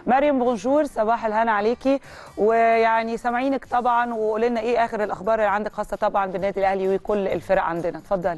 مريم بونجور صباح الهنا عليكي ويعني سامعينك طبعا وقولي لنا ايه اخر الاخبار اللي عندك خاصه طبعا بالنادي الاهلي وكل الفرق عندنا اتفضلي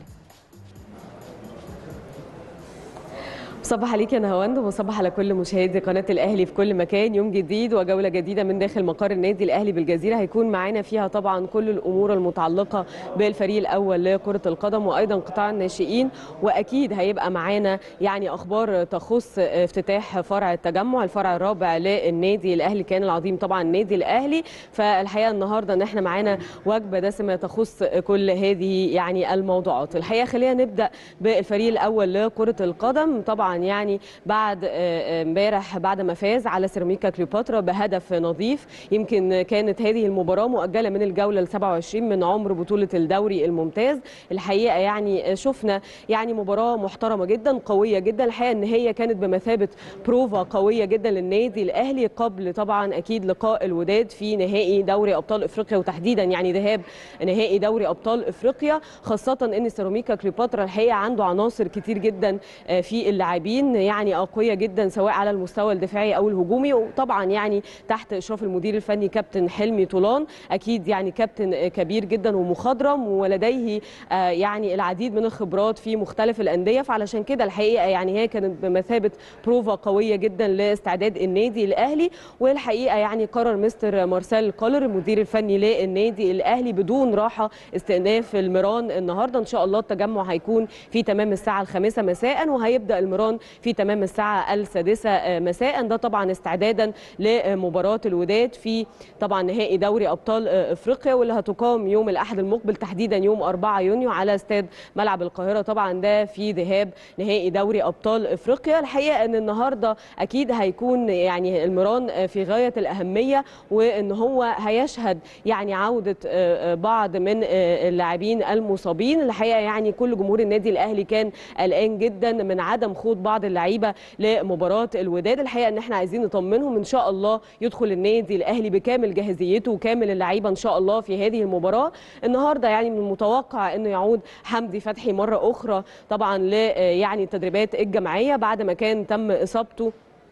صباح عليك يا نهاوند وصباح على كل مشاهدي قناه الاهلي في كل مكان يوم جديد وجوله جديده من داخل مقر النادي الاهلي بالجزيره هيكون معانا فيها طبعا كل الامور المتعلقه بالفريق الاول لكره القدم وايضا قطاع الناشئين واكيد هيبقى معانا يعني اخبار تخص افتتاح فرع التجمع الفرع الرابع للنادي الاهلي كان العظيم طبعا النادي الاهلي فالحقيقه النهارده ان احنا معانا وجبه دسمه تخص كل هذه يعني الموضوعات الحقيقه خلينا نبدا بالفريق الاول لكره القدم طبعا يعني بعد امبارح بعد ما فاز على سيراميكا كليوباترا بهدف نظيف يمكن كانت هذه المباراه مؤجله من الجوله ال 27 من عمر بطوله الدوري الممتاز الحقيقه يعني شفنا يعني مباراه محترمه جدا قويه جدا الحقيقه ان هي كانت بمثابه بروفا قويه جدا للنادي الاهلي قبل طبعا اكيد لقاء الوداد في نهائي دوري ابطال افريقيا وتحديدا يعني ذهاب نهائي دوري ابطال افريقيا خاصه ان سيراميكا كليوباترا الحقيقه عنده عناصر كتير جدا في اللاعبين يعني اقوياء جدا سواء على المستوى الدفاعي او الهجومي وطبعا يعني تحت اشراف المدير الفني كابتن حلمي طولان اكيد يعني كابتن كبير جدا ومخضرم ولديه يعني العديد من الخبرات في مختلف الانديه فعلشان كده الحقيقه يعني هي كانت بمثابه بروفا قويه جدا لاستعداد النادي الاهلي والحقيقه يعني قرر مستر مارسيل كولر المدير الفني للنادي الاهلي بدون راحه استئناف المران النهارده ان شاء الله التجمع هيكون في تمام الساعه الخامسه مساء وهيبدا المران في تمام الساعة السادسة مساء ده طبعا استعدادا لمباراة الوداد في طبعا نهائي دوري أبطال أفريقيا واللي هتقام يوم الأحد المقبل تحديدا يوم 4 يونيو على استاد ملعب القاهرة طبعا ده في ذهاب نهائي دوري أبطال أفريقيا الحقيقة أن النهاردة أكيد هيكون يعني المران في غاية الأهمية وأن هو هيشهد يعني عودة بعض من اللاعبين المصابين الحقيقة يعني كل جمهور النادي الأهلي كان قلقان جدا من عدم خوض بعض اللعيبه لمباراه الوداد الحقيقه ان احنا عايزين نطمنهم ان شاء الله يدخل النادي الاهلي بكامل جاهزيته وكامل اللعيبه ان شاء الله في هذه المباراه النهارده يعني من المتوقع انه يعود حمدي فتحي مره اخرى طبعا ل يعني التدريبات الجماعيه بعد ما كان تم اصابته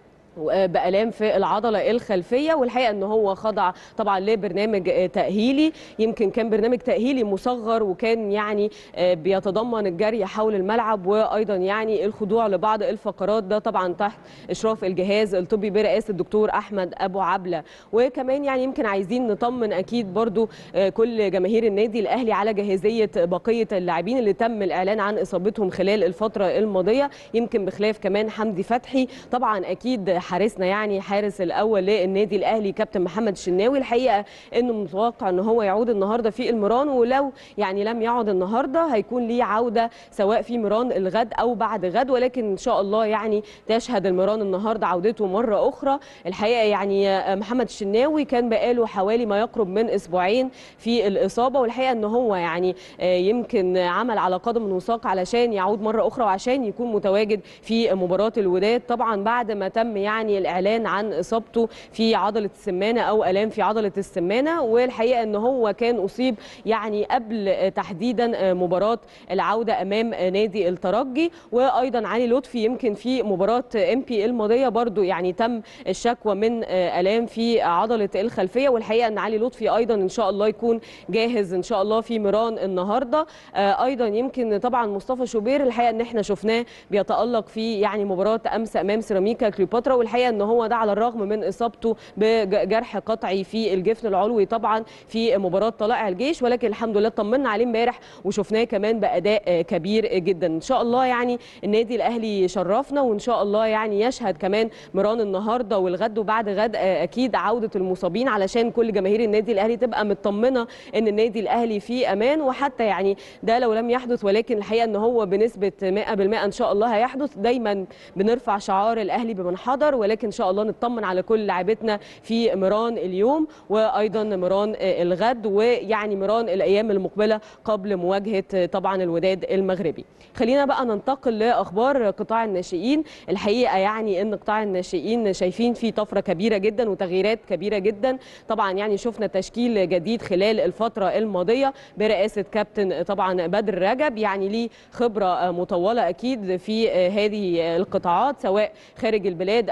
بالام في العضله الخلفيه والحقيقه ان هو خضع طبعا لبرنامج تاهيلي يمكن كان برنامج تاهيلي مصغر وكان يعني بيتضمن الجري حول الملعب وايضا يعني الخضوع لبعض الفقرات ده طبعا تحت اشراف الجهاز الطبي برئاسه الدكتور احمد ابو عبله وكمان يعني يمكن عايزين نطمن اكيد برضو كل جماهير النادي الاهلي على جاهزيه بقيه اللاعبين اللي تم الاعلان عن اصابتهم خلال الفتره الماضيه يمكن بخلاف كمان حمدي فتحي طبعا اكيد حارسنا يعني حارس الاول للنادي الاهلي كابتن محمد الشناوي الحقيقه انه متوقع ان هو يعود النهارده في المران ولو يعني لم يعد النهارده هيكون ليه عوده سواء في مران الغد او بعد غد ولكن ان شاء الله يعني تشهد المران النهارده عودته مره اخرى الحقيقه يعني محمد الشناوي كان بقاله حوالي ما يقرب من اسبوعين في الاصابه والحقيقه ان هو يعني يمكن عمل على قدم وساق علشان يعود مره اخرى وعشان يكون متواجد في مباراه الوداد طبعا بعد ما تم يعني يعني الاعلان عن اصابته في عضله السمانه او الام في عضله السمانه والحقيقه ان هو كان اصيب يعني قبل تحديدا مباراه العوده امام نادي الترجي وايضا علي لطفي يمكن في مباراه ام بي الماضيه برضو يعني تم الشكوى من الام في عضله الخلفيه والحقيقه ان علي لطفي ايضا ان شاء الله يكون جاهز ان شاء الله في ميران النهارده ايضا يمكن طبعا مصطفى شوبير الحقيقه ان احنا شفناه بيتالق في يعني مباراه امس امام سيراميكا كليوباترا والحقيقه ان هو ده على الرغم من اصابته بجرح قطعي في الجفن العلوي طبعا في مباراه طلائع الجيش ولكن الحمد لله طمنا عليه امبارح وشفناه كمان باداء كبير جدا ان شاء الله يعني النادي الاهلي شرفنا وان شاء الله يعني يشهد كمان مران النهارده والغد وبعد غد اكيد عوده المصابين علشان كل جماهير النادي الاهلي تبقى مطمنه ان النادي الاهلي في امان وحتى يعني ده لو لم يحدث ولكن الحقيقه ان هو بنسبه 100% ان شاء الله هيحدث دايما بنرفع شعار الاهلي بمن حضر ولكن ان شاء الله نطمن على كل لاعبتنا في ميران اليوم وايضا ميران الغد ويعني ميران الايام المقبله قبل مواجهه طبعا الوداد المغربي خلينا بقى ننتقل لاخبار قطاع الناشئين الحقيقه يعني ان قطاع الناشئين شايفين فيه طفره كبيره جدا وتغييرات كبيره جدا طبعا يعني شفنا تشكيل جديد خلال الفتره الماضيه برئاسه كابتن طبعا بدر رجب يعني ليه خبره مطوله اكيد في هذه القطاعات سواء خارج البلاد او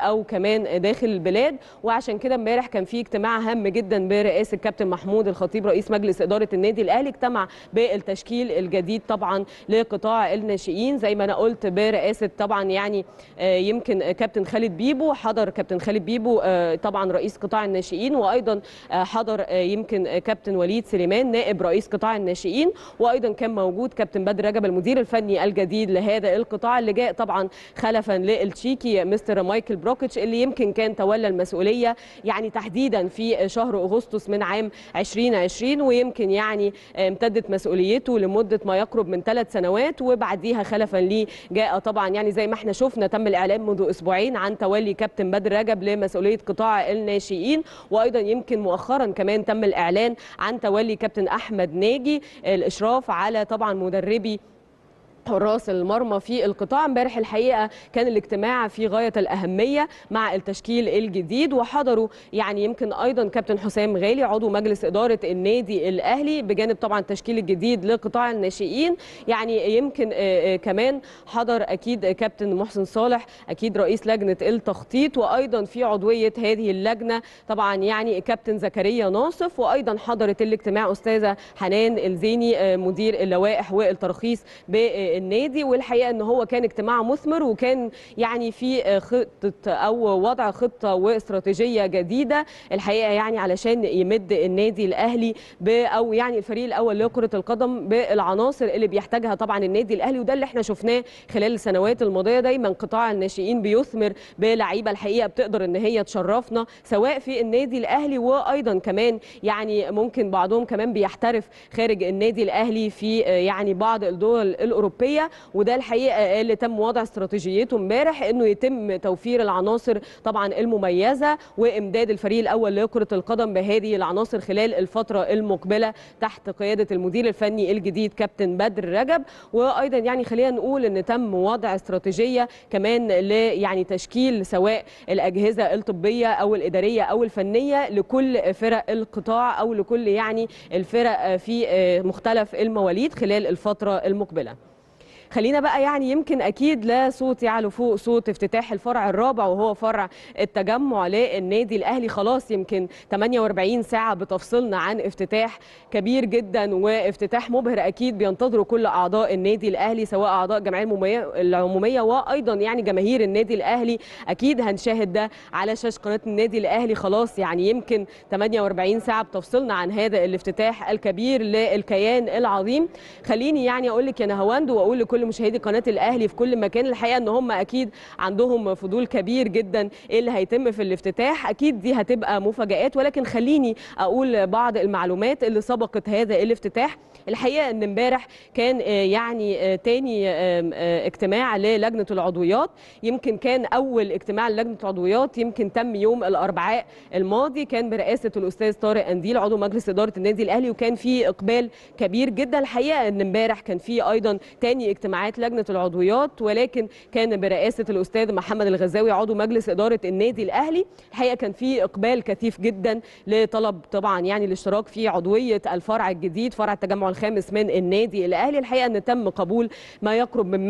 او كمان داخل البلاد وعشان كده امبارح كان في اجتماع هام جدا برئاسه كابتن محمود الخطيب رئيس مجلس اداره النادي الاهلي اجتمع بالتشكيل الجديد طبعا لقطاع الناشئين زي ما انا قلت برئاسه طبعا يعني يمكن كابتن خالد بيبو حضر كابتن خالد بيبو طبعا رئيس قطاع الناشئين وايضا حضر يمكن كابتن وليد سليمان نائب رئيس قطاع الناشئين وايضا كان موجود كابتن بدر رجب المدير الفني الجديد لهذا القطاع اللي جاء طبعا خلفا للتشيكي مستر مايكل بروكيتش اللي يمكن كان تولى المسؤوليه يعني تحديدا في شهر اغسطس من عام 2020 ويمكن يعني امتدت مسؤوليته لمده ما يقرب من ثلاث سنوات وبعديها خلفا ليه جاء طبعا يعني زي ما احنا شفنا تم الاعلان منذ اسبوعين عن تولي كابتن بدر رجب لمسؤوليه قطاع الناشئين وايضا يمكن مؤخرا كمان تم الاعلان عن تولي كابتن احمد ناجي الاشراف على طبعا مدربي حراس المرمى في القطاع امبارح الحقيقه كان الاجتماع في غايه الاهميه مع التشكيل الجديد وحضروا يعني يمكن ايضا كابتن حسام غالي عضو مجلس اداره النادي الاهلي بجانب طبعا التشكيل الجديد لقطاع الناشئين يعني يمكن كمان حضر اكيد كابتن محسن صالح اكيد رئيس لجنه التخطيط وايضا في عضويه هذه اللجنه طبعا يعني كابتن زكريا ناصف وايضا حضرت الاجتماع استاذه حنان الزيني مدير اللوائح والترخيص النادي والحقيقه ان هو كان اجتماع مثمر وكان يعني في خطه او وضع خطه واستراتيجيه جديده الحقيقه يعني علشان يمد النادي الاهلي او يعني الفريق الاول لكره القدم بالعناصر اللي بيحتاجها طبعا النادي الاهلي وده اللي احنا شفناه خلال السنوات الماضيه دايما قطاع الناشئين بيثمر بلعيبه الحقيقه بتقدر ان هي تشرفنا سواء في النادي الاهلي وايضا كمان يعني ممكن بعضهم كمان بيحترف خارج النادي الاهلي في يعني بعض الدول الاوروبيه الاوروبيه وده الحقيقه اللي تم وضع استراتيجيته امبارح انه يتم توفير العناصر طبعا المميزه وامداد الفريق الاول لكره القدم بهذه العناصر خلال الفتره المقبله تحت قياده المدير الفني الجديد كابتن بدر رجب وايضا يعني خلينا نقول ان تم وضع استراتيجيه كمان ل يعني تشكيل سواء الاجهزه الطبيه او الاداريه او الفنيه لكل فرق القطاع او لكل يعني الفرق في مختلف المواليد خلال الفتره المقبله خلينا بقى يعني يمكن اكيد لا صوت يعلو فوق صوت افتتاح الفرع الرابع وهو فرع التجمع للنادي الاهلي خلاص يمكن 48 ساعه بتفصلنا عن افتتاح كبير جدا وافتتاح مبهر اكيد بينتظره كل اعضاء النادي الاهلي سواء اعضاء الجمعيه العموميه وايضا يعني جماهير النادي الاهلي اكيد هنشاهد ده على شاشه قناه النادي الاهلي خلاص يعني يمكن 48 ساعه بتفصلنا عن هذا الافتتاح الكبير للكيان العظيم خليني يعني اقول لك يا نهاوند واقول لكل كل مشاهدي قناه الاهلي في كل مكان الحقيقه ان هم اكيد عندهم فضول كبير جدا ايه اللي هيتم في الافتتاح اكيد دي هتبقى مفاجات ولكن خليني اقول بعض المعلومات اللي سبقت هذا الافتتاح الحقيقه ان امبارح كان يعني تاني اجتماع للجنه العضويات يمكن كان اول اجتماع للجنه العضويات يمكن تم يوم الاربعاء الماضي كان برئاسه الاستاذ طارق انديل عضو مجلس اداره النادي الاهلي وكان في اقبال كبير جدا الحقيقه ان امبارح كان في ايضا تاني اجتماعات لجنه العضويات ولكن كان برئاسه الاستاذ محمد الغزاوي عضو مجلس اداره النادي الاهلي الحقيقه كان في اقبال كثيف جدا لطلب طبعا يعني الاشتراك في عضويه الفرع الجديد فرع التجمع الخامس من النادي الاهلي الحقيقه ان تم قبول ما يقرب من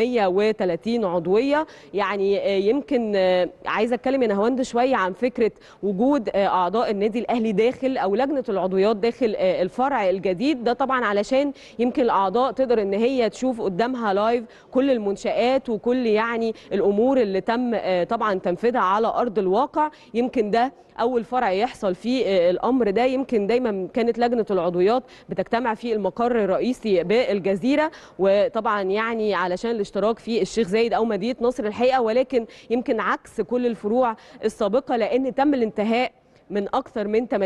130 عضويه يعني يمكن عايزه اتكلم يا نهاوند شويه عن فكره وجود اعضاء النادي الاهلي داخل او لجنه العضويات داخل الفرع الجديد ده طبعا علشان يمكن الاعضاء تقدر ان هي تشوف قدامها لايف كل المنشآت وكل يعني الامور اللي تم طبعا تنفيذها على ارض الواقع يمكن ده اول فرع يحصل فيه الامر ده يمكن دايما كانت لجنه العضويات بتجتمع في المقر الرئيسي بالجزيره وطبعا يعني علشان الاشتراك في الشيخ زايد او مدينه نصر الحقيقه ولكن يمكن عكس كل الفروع السابقه لان تم الانتهاء من اكثر من 80%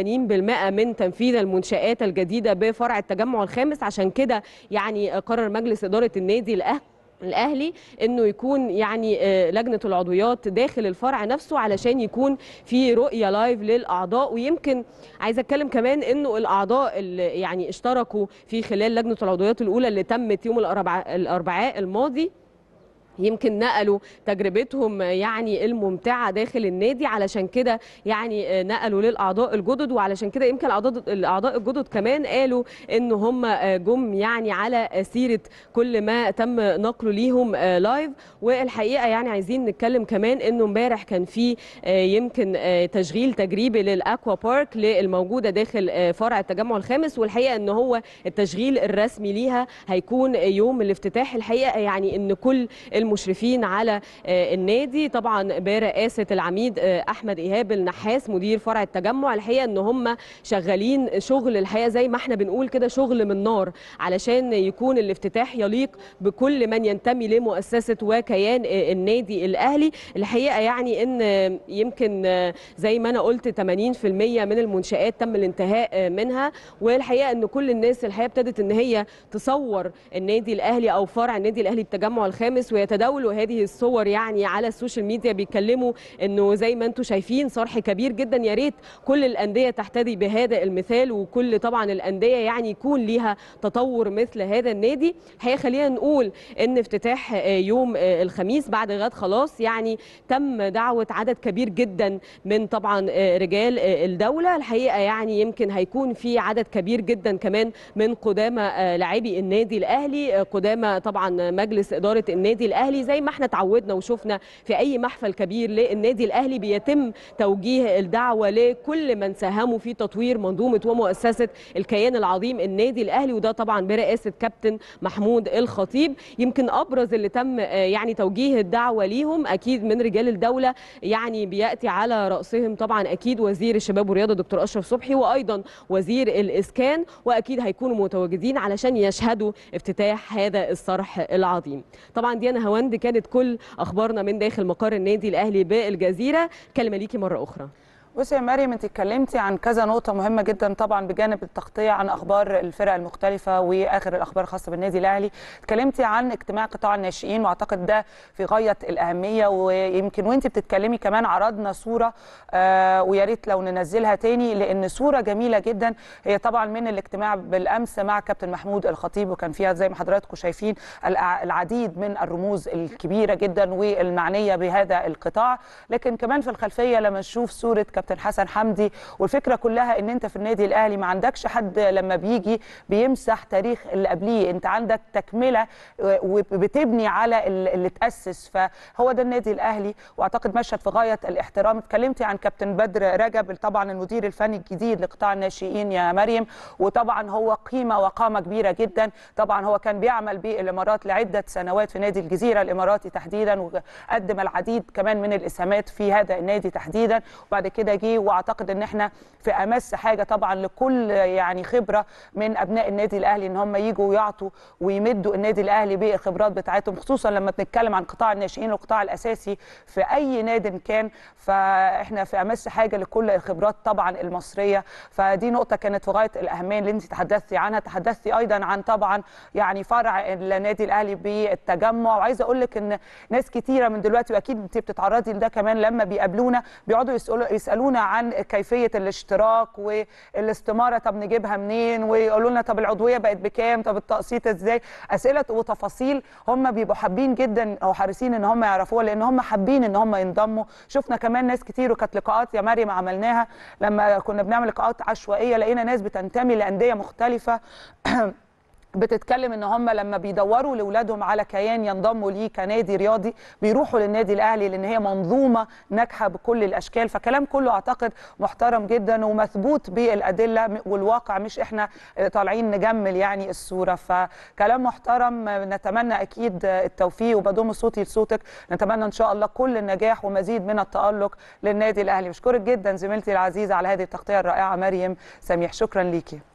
من تنفيذ المنشآت الجديده بفرع التجمع الخامس عشان كده يعني قرر مجلس اداره النادي الاهلي الاهلي انه يكون يعني لجنه العضويات داخل الفرع نفسه علشان يكون في رؤيه لايف للاعضاء ويمكن عايزه اتكلم كمان انه الاعضاء اللي يعني اشتركوا في خلال لجنه العضويات الاولى اللي تمت يوم الاربعاء الماضي يمكن نقلوا تجربتهم يعني الممتعه داخل النادي علشان كده يعني نقلوا للاعضاء الجدد وعلشان كده يمكن الاعضاء الاعضاء الجدد كمان قالوا ان هم جم يعني على سيره كل ما تم نقله ليهم لايف والحقيقه يعني عايزين نتكلم كمان انه امبارح كان في يمكن تشغيل تجريبي للاكوا بارك الموجوده داخل فرع التجمع الخامس والحقيقه ان هو التشغيل الرسمي ليها هيكون يوم الافتتاح الحقيقه يعني ان كل المشرفين على النادي طبعا برئاسه العميد احمد ايهاب النحاس مدير فرع التجمع الحقيقه ان هم شغالين شغل الحقيقه زي ما احنا بنقول كده شغل من نار علشان يكون الافتتاح يليق بكل من ينتمي لمؤسسه وكيان النادي الاهلي الحقيقه يعني ان يمكن زي ما انا قلت 80% من المنشات تم الانتهاء منها والحقيقه ان كل الناس الحقيقه ابتدت ان هي تصور النادي الاهلي او فرع النادي الاهلي بالتجمع الخامس ويتداولوا هذه الصور يعني على السوشيال ميديا بيتكلموا انه زي ما انتم شايفين صرح كبير جدا يا ريت كل الانديه تحتذي بهذا المثال وكل طبعا الانديه يعني يكون ليها تطور مثل هذا النادي الحقيقه خلينا نقول ان افتتاح يوم الخميس بعد غد خلاص يعني تم دعوه عدد كبير جدا من طبعا رجال الدوله الحقيقه يعني يمكن هيكون في عدد كبير جدا كمان من قدامى لاعبي النادي الاهلي قدامى طبعا مجلس اداره النادي الاهلي زي ما احنا تعودنا وشفنا في اي محفل كبير للنادي الاهلي بيتم توجيه الدعوه لكل من ساهموا في تطوير منظومه ومؤسسه الكيان العظيم النادي الاهلي وده طبعا برئاسه كابتن محمود الخطيب يمكن ابرز اللي تم يعني توجيه الدعوه ليهم اكيد من رجال الدوله يعني بياتي على راسهم طبعا اكيد وزير الشباب والرياضه دكتور اشرف صبحي وايضا وزير الاسكان واكيد هيكونوا متواجدين علشان يشهدوا افتتاح هذا الصرح العظيم طبعا ديانا هوند كانت كل اخبارنا من داخل مقر النادي الاهلي بالجزيره كلمه ليكي مره اخرى بصي يا مريم انت اتكلمتي عن كذا نقطه مهمه جدا طبعا بجانب التغطيه عن اخبار الفرق المختلفه واخر الاخبار الخاصه بالنادي الاهلي اتكلمتي عن اجتماع قطاع الناشئين واعتقد ده في غايه الاهميه ويمكن وانت بتتكلمي كمان عرضنا صوره آه ويا ريت لو ننزلها تاني لان صوره جميله جدا هي طبعا من الاجتماع بالامس مع كابتن محمود الخطيب وكان فيها زي ما حضراتكم شايفين العديد من الرموز الكبيره جدا والمعنيه بهذا القطاع لكن كمان في الخلفيه لما نشوف صوره كابتن حسن حمدي والفكره كلها ان انت في النادي الاهلي ما عندكش حد لما بيجي بيمسح تاريخ اللي قبليه انت عندك تكمله وبتبني على اللي تاسس فهو ده النادي الاهلي واعتقد مشهد في غايه الاحترام اتكلمتي عن كابتن بدر رجب طبعا المدير الفني الجديد لقطاع الناشئين يا مريم وطبعا هو قيمه وقامه كبيره جدا طبعا هو كان بيعمل بالامارات لعده سنوات في نادي الجزيره الاماراتي تحديدا وقدم العديد كمان من الاسهامات في هذا النادي تحديدا وبعد كده جه واعتقد ان احنا في امس حاجه طبعا لكل يعني خبره من ابناء النادي الاهلي ان هم يجوا ويعطوا ويمدوا النادي الاهلي بالخبرات بتاعتهم خصوصا لما بنتكلم عن قطاع الناشئين والقطاع الاساسي في اي ناد كان فاحنا في امس حاجه لكل الخبرات طبعا المصريه فدي نقطه كانت في غايه الاهميه اللي انت تحدثتي عنها تحدثتي ايضا عن طبعا يعني فرع النادي الاهلي بالتجمع وعايزه اقول لك ان ناس كتيره من دلوقتي واكيد انت بتتعرضي لده كمان لما بيقابلونا بيقعدوا يسالوا يسالونا عن كيفيه الاشتراك والاستماره طب نجيبها منين ويقولوا لنا طب العضويه بقت بكام طب التقسيط ازاي اسئله وتفاصيل هم بيبقوا حابين جدا او حريصين ان هم يعرفوها لان هم حابين ان هم ينضموا شفنا كمان ناس كتير وكانت لقاءات يا مريم عملناها لما كنا بنعمل لقاءات عشوائيه لقينا ناس بتنتمي لانديه مختلفه بتتكلم ان هم لما بيدوروا لاولادهم على كيان ينضموا ليه كنادي رياضي بيروحوا للنادي الاهلي لان هي منظومه ناجحه بكل الاشكال فكلام كله اعتقد محترم جدا ومثبوت بالادله والواقع مش احنا طالعين نجمل يعني الصوره فكلام محترم نتمنى اكيد التوفيق وبضم صوتي لصوتك نتمنى ان شاء الله كل النجاح ومزيد من التالق للنادي الاهلي بشكرك جدا زميلتي العزيزه على هذه التغطيه الرائعه مريم سميح شكرا ليكي